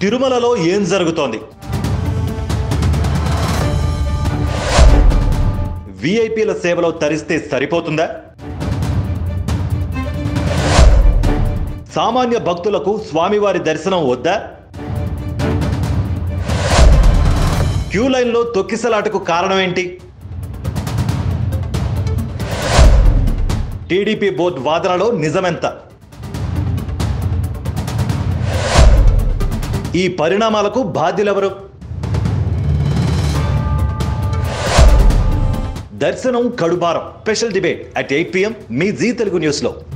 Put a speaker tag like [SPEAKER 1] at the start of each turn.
[SPEAKER 1] తిరుమలలో ఏం జరుగుతోంది విఐపీల సేవలో తరిస్తే సరిపోతుందా సామాన్య భక్తులకు స్వామివారి దర్శనం వద్దా క్యూ లైన్లో తొక్కిసలాటకు కారణం ఏంటి టీడీపీ బోర్డు వాదనలో నిజమెంత ఈ పరిణామాలకు బాధ్యులెవరు దర్శనం కడుబారం special debate at eight PM మీ జీ తెలుగు న్యూస్లో